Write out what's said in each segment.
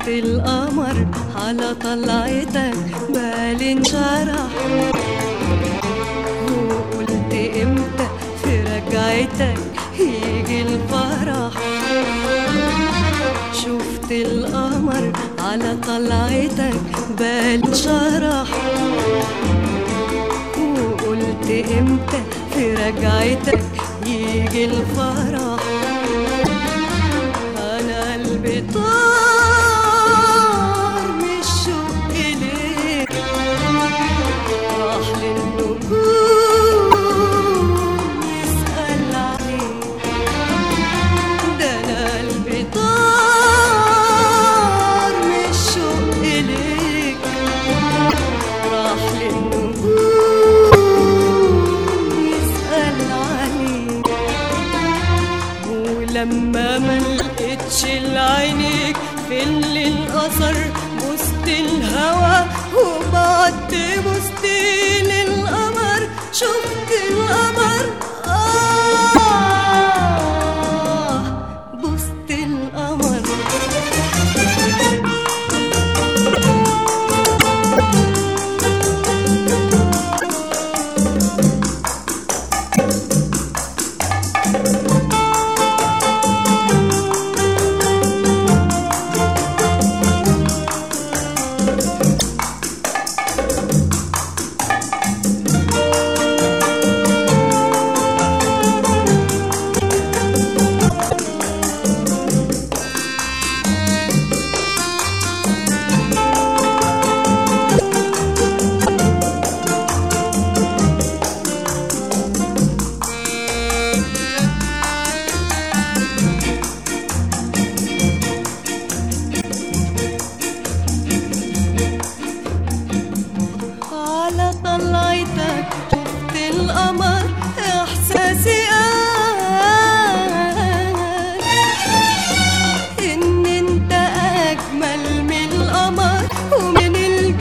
القمر على طلعتك بالي انشرح وقلت امتى في رجعتك يجي الفرح شفت القمر على طلعتك بالي انشرح وقلت امتى في رجعتك يجي الفرح انا قلبي طار من الشوق ليك راح للنجوم يسأل عليك ده انا قلبي طار من الشوق ليك راح للنجوم يسأل عليك ولما ما لقيتش لعينيك في اللي الأثر بوست الهوى وبعدت بوست للقمر شفت القمر آه بوست القمر على طلعتك شفت القمر احساسي قال ان انت اجمل من القمر ومن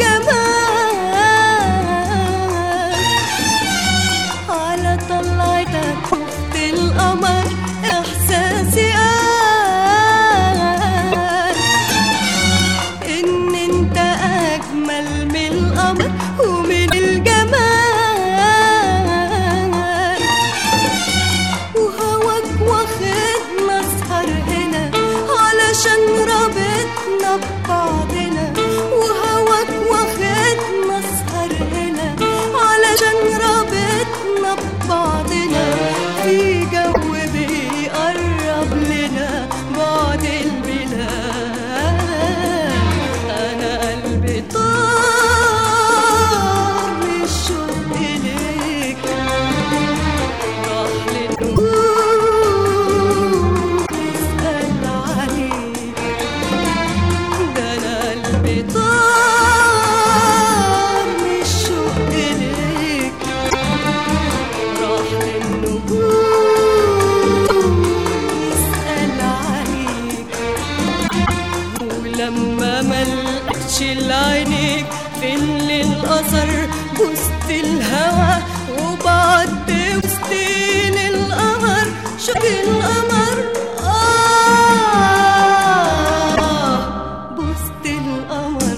الجمال على طلعتك شفت القمر احساسي قال ان انت اجمل من القمر ومن الجمال وهواك واخدنا اسهر هنا علشان رابطنا ببعضنا وهواك واخدنا اسهر هنا علشان رابطنا ببعضنا في جو بيقرب لنا بعد البلاد انا قلبي طار من الشوق ليك راح للنجوم يسأل عليك ده انا قلبي طار من الشوق ليك راح للنجوم يسأل عليك ولما ملقتش لعينيك في اللي الأثر بوست الهوى وبعد وسطين القمر شوف القمر آه بوست القمر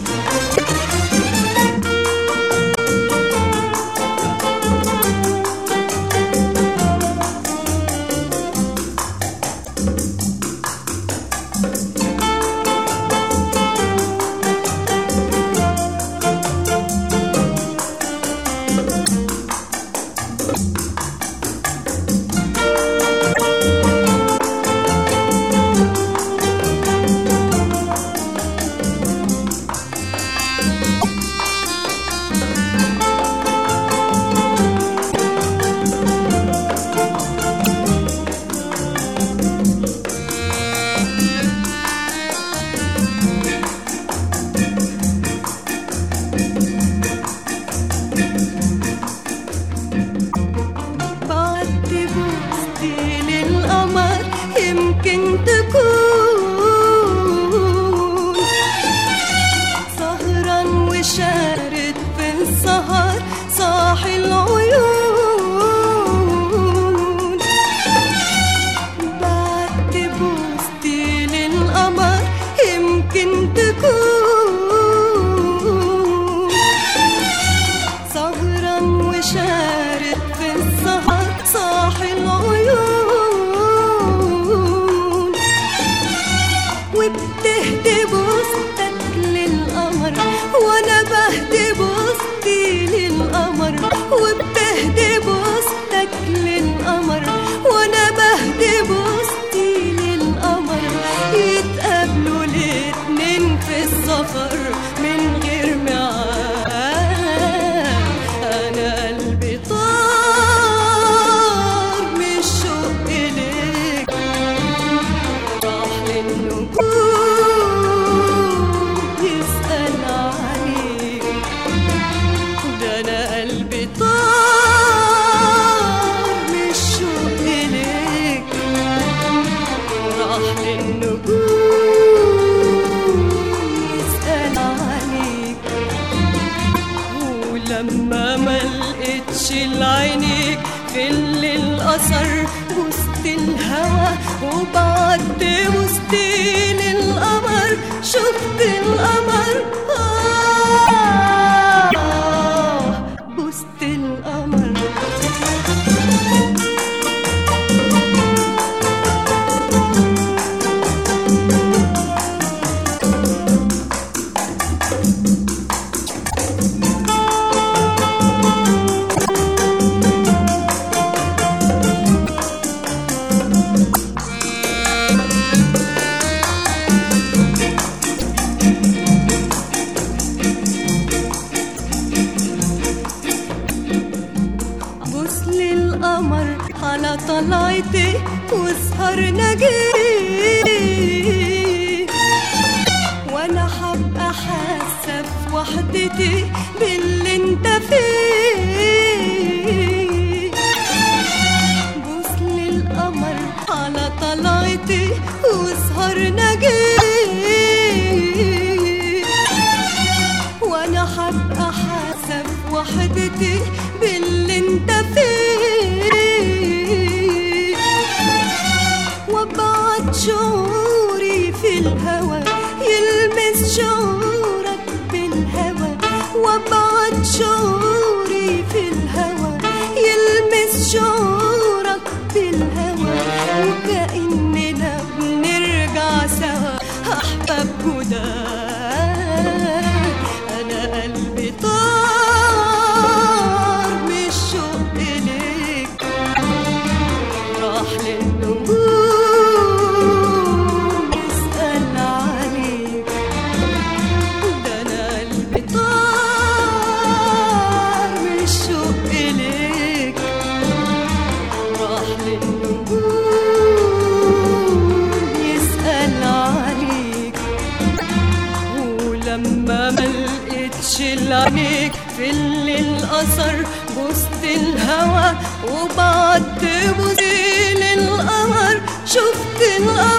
بعت بوستي للقمر يمكن تكون سهران وشارد في السهر صاحي العيون بعت بوستي للقمر يمكن ممكن تكون سهران وشارد في السهر صاحي العيون وبتهدي بوستك للقمر وانا بهدي بوستي للقمر وبتهدي بوستك للقمر وانا بهدي بوستي للقمر يتقابلوا الاتنين في السفر من غير ميعاد انا قلبي طار من الشوق ليك راح للنجوم يسأل عليك ده أنا قلبي طار من الشوق ليك راح للنجوم يسأل عليك ولما ما لقيتش لعينيك في الليل أثر وسط الهوى وبعد وسط القمر شفت القمر آه وسط القمر بص للقمر على طلعتي واسهر نجي وانا حبقى حاسه في وحدتي باللي انت فيه بص للقمر على طلعتي واسهر نجي وانا حبقى حاسه في وحدتي باللي انت فيه وابعت شعوري في الهوى يلمس شعورك بالهوى وابعت شعوري في الهوى يلمس شعورك بالهوى وكأننا بنرجع سوا أحباب جداد أنا قلبي طار من الشوق ليك راح للنجوم يسأل عليك ده أنا قلبي طار من الشوق ليك راح للنجوم يسأل عليك ولما ما لقيتش لعينيك في الليل أثر بوسط الهوى وبعد بوسي للقمر شفت القمر